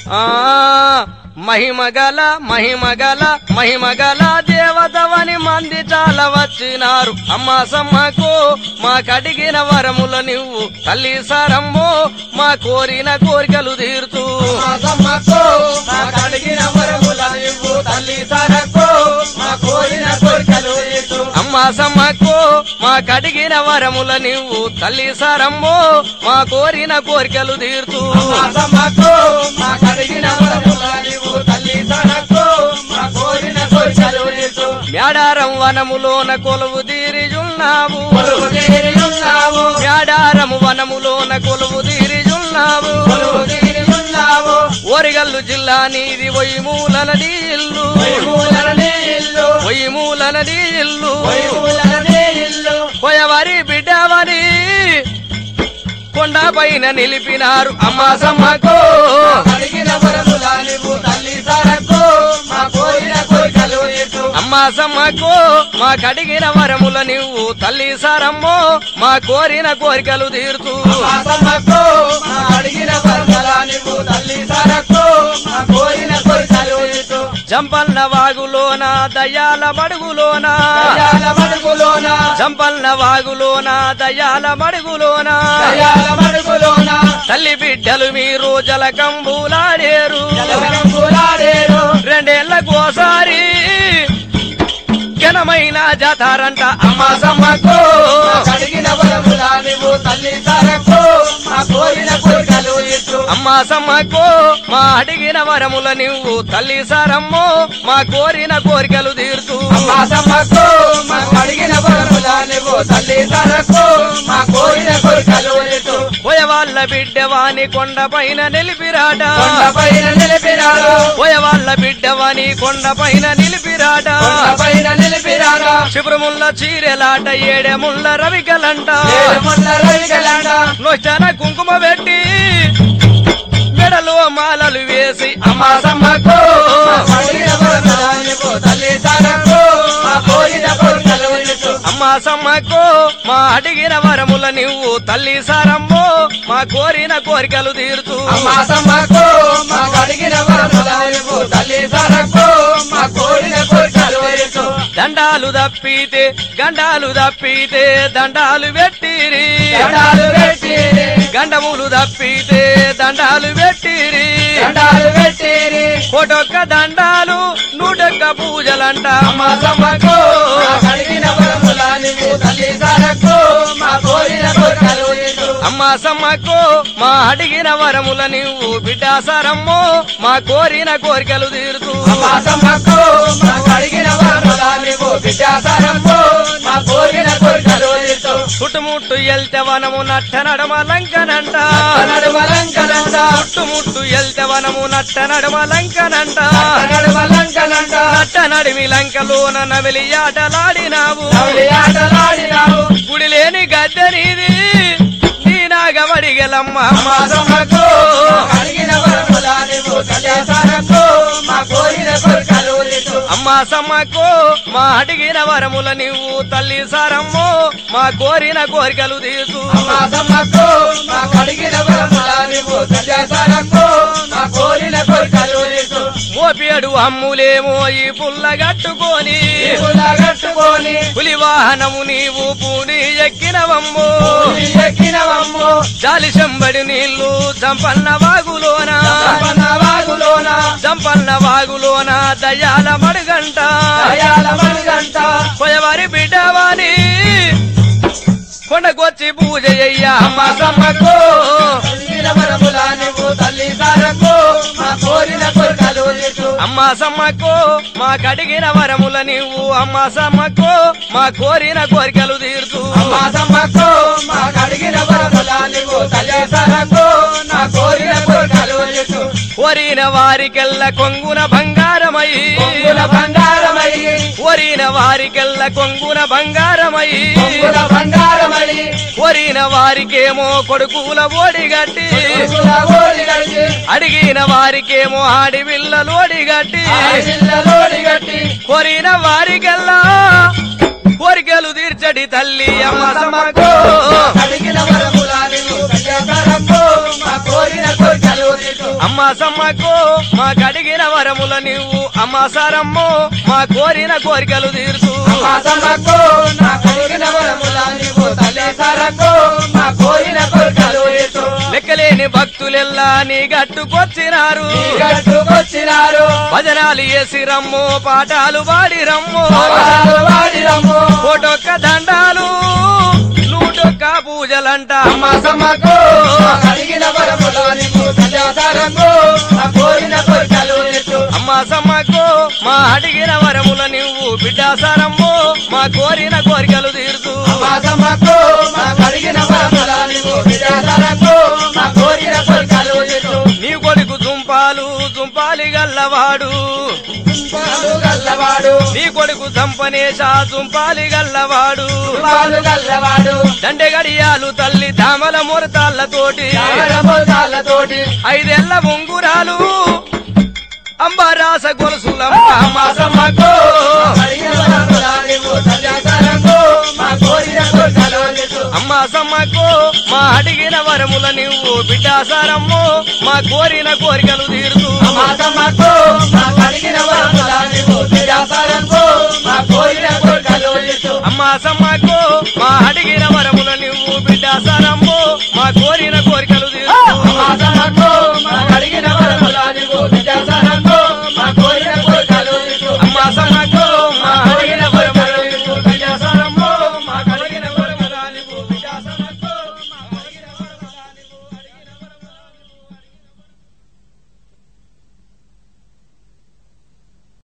ఆ మహిమగల మహిమగల మహిమగల దేవతవని మంది చాలా వచ్చినారు అమ్మ సమ్మకు మా కడిగిన వరముల నువ్వు తల్లి సారమ్మో మా కోరిన కోరికలు తీరుతూ మా సమ్మక్కో మా కడిగిన వరముల నీవు తల్లి సారక్కో మా కోరిన కోరికలు తీర్చు అమ్మ సమ్మకు మా కడిగిన వరముల నువ్వు తల్లి సారమ్మో మా కోరిన కోరికలు తీరుతూ మా సమ్మక్కో మా కడిగిన వరముల నీవు తల్లి సారక్కో మా కోరిన కోరికలు తీర్చు మేడారం వనములోన కొలువు తీరిజున్నావు కొలువు తీరియున్నావు మేడారము వనములోన కొలువు తీరిజున్నావు కొలువు తీరియున్నావు ఓరిగల్లు జిల్లా నీది ఒయ్యి మూలన నీ ఇల్లు వైమూలన నీ ఇల్లు ఒయ్యి మూలన నీ ఇల్లు వైమూలన నీ ఇల్లు పోయవారి బిడ్డవని కొండ పైన నిలిపినారు అమ్మ సమ్మకు కడిగిన వరముల నీవు తల్లి సారక్కో మా కోరిన కోరికలు తీర్చు అమ్మ సమ్మకు మా కడిగిన వరముల నువ్వు తల్లి సారమ్మో మా కోరిన కోరికలు తీరుతూ మా సమ్మక్కో మా అడిగిన వరదల నీవు తల్లి సారక్కో మా కోరిన కోరికలు తీర్చు జంపల్న వాగులోన దయాల మడుగులోన దయాల మడుగులోన జంపల్న వాగులోన దయాల మడుగులోన దయాల మడుగులోన తల్లి బిడ్డలు మీరు జలకంబులాడేరు జలకంబులాడేరు రెండేళ్లకోసారి ఘనమైన జాతారంట అమ్మ మా సమ్మక్కో మా అడిగిన వరముల నీవు తల్లి సారక్కో మా కోరిన కోరికలు తీర్చు అమ్మ సమ్మకు మా అడిగిన వరముల నువ్వు తల్లి సారమ్మో మా కోరిన కోరికలు తీరుతూ మా సమ్మక్కో మా అడిగిన వరముల నీవు తల్లి సారక్కో మా కోరిన కోరికలు తీర్చు పోయ వాళ్ళ బిడ్డవాని కొండ పైన నిలిపిరాట కొండపైన నిలిపినాడు పోయ వాళ్ళ బిడ్డవాని కొండ పైన నిలిపిరాట కొండపైన నిలిపినాడు శుభ్రముల్ల చీరెలాట ఏడేముళ్ళ రవికలంట ఏడుముళ్ళ రైగలంట నొచ్చన కుంకుమ పెట్టి మెడలో మాలలు వేసి అమ్మ మా సమ్మక్కో మా అడిగిన వరముల నీవు తల్లి సారక్కో మా కోరిన కోరికలు తీర్చు అమ్మ సమ్మకు మా అడిగిన వరముల నువ్వు తల్లి సారమ్మో మా కోరిన కోరికలు తీరుతూ అమ్మా సమ్మక్కో మా అడిగిన వరముల నీవు తల్లి సారక్కో మా కోరిన కోరికలు తీర్చు దండాలు తప్పితే గండాలు తప్పితే దండాలు పెట్టిరి దండాలు పెట్టిరి గండములు తప్పితే దండాలు పెట్టిరి దండాలు పెట్టిరి కోటొక్క దండాలు నూటొక్క పూజలంట అమ్మా సమ్మక్కో మా అడిగిన వరముల నీవు తల్లి సారక్కో మా కోరిన కోరికలు తీర్చు అమ్మ సమ్మకు మా అడిగిన వరముల నువ్వు బిడ్డ సారమ్మో మా కోరిన కోరికలు తీరుతూ అమ్మా సమ్మక్కో మా అడిగిన వరముల నీవు విద్యా సారక్కో మా కోరిన కోరికలు తీర్చు చుట్టుముట్టు ఎల్తే వనము నట్ట నడమ లంకనంట నడుమలంకనంట చుట్టుముట్టు ఎల్తే వనము నట్ట నడమ లంకనంట నడుమలంకనంట నట్ట నడిమి లంకలోన నవిలి ఆటలాడినావు నవ్వులి ఆటలాడినావు గుడి లేని గద్దె నీది నీ నాగమడిగలమ్మ మా సమ్మక్కో అడిగిన వరముల నీవు తల్లి సారక్కో మా కోరిన కోరికలు తీర్చు అమ్మ సమ్మకు మా అడిగిన వరముల నువ్వు తల్లి సారమ్మో మా కోరిన కోరికలు తీర్చు మా సమ్మక్కో మా అడిగిన వరముల నీవు తల్లి సారక్కో మా కోరిన కోరికలు తీర్చు మోపేడు అమ్ములేమో ఈ పుల్ల కట్టుకొని నీవుల కట్టుకొని పులి వాహనము నీవు పూని ఎక్కినవమ్ము పూరి ఎక్కినవమ్ము జాలి చెంబడి నీళ్లు జంపన్న వాగులోన సంపన్న వాగులోన జంపన్న వాగులోన దయాల మడుగంట దయాల మణిగంట కొయవారి బిడ్డవాని కొండకొచ్చి పూజ చెయ్య మా సమ్మక్కో అడిగిన వరముల నీవు తల్లి సారక్కో మా కోరిన కోరికలు తీర్చు అమ్మ సమ్మకు మా కడిగిన వరముల నీవు అమ్మ సమ్మకు మా కోరిన కోరికలు తీర్చు మా సమ్మక్కో మా అడిగిన వరముల నీవు తల్లి సారక్కో నా కోరిన కోరికలు తీర్చు కోరిన వారికెల్ల కొంగున బంగారమై కొంగుల బంగారమై కోరిన వారికెల్ల కొంగున బంగారమై కొంగుల బంగారమై కోరిన వారికేమో కొడుకుల ఓడిగట్టి కొంగుల ఓడి గడిచి అడిగిన వారికేమో ఆడి విల్లలు ఓడిగట్టి ఆడపిల్లలోడి గట్టి కోరిన వారికెల్లా కోరికలు తీర్చడి తల్లి అమ్మ సమ్మకు అడిగిన వరముల నీవు తల్లి సారక్కో మా కోరిన కోరికలు తీర్చు అమ్మ అమ్మా సమ్మకు మా కడిగిన వరముల నీవు అమ్మా సారమ్మో మా కోరిన కోరికలు తీర్చు అమ్మా సమ్మకు నా కలిగిన వరముల నీవు తల్లి సారకు మా కోరిన కోరికలు తీర్చు లెక్కలేని భక్తులెల్లా నీ గట్టుకొచ్చినారు నీ గట్టుకొచ్చినారు భజనాలు చేసి రమ్ము పాఠాలు పాడి రమ్ము పాదాలు వాడిరమ్ము కోటొక్క దండాలు నూటొక్క పూజలంట అమ్మా సమ్మకు నా కలిగిన వరముల నీవు తల్లి సారకు మా కోరిన కోరికలు తీర్చు అమ్మా సమ్మకు మా అడిగిన వరముల నువ్వు బిడ్డ సారమ్ము మా కోరిన కోరికలు తీర్చు అమ్మా సమ్మకు మా కలిగిన వరముల నీవు విజయసారకు మా కోరిన కోరికలు తీర్చు నీ కొడుకు జుంపాలు జుంపాలి గల్లవాడు పాలు గల్లవాడు నీ కొడుకు దంపనేశ జుంపాలి గల్లవాడు పాలు గల్లవాడు దండె గడియాలు తల్లి దామల మురతాళ్ళతోటి తోటి ఐదెల్ల ఉంగురాలు అంబరాస గొలుసులమ్మ అమ్మా సమ్మకు కలిగిన వరముల నీవు సత్యాసారకు మా కోరిన కోరికలు తీర్చు అమ్మా సమ్మకు మా అడిగిన వరముల నువ్వు బిడ్డాసారమ్ము మా కోరిన కోరికలు తీర్చు అమ్మా సమ్మకు మా కలిగిన వరముల నీవు విజయసారకు మా కోరిన కోరికలు తీర్చు అమ్మా సమ్మకు మా అడిగిన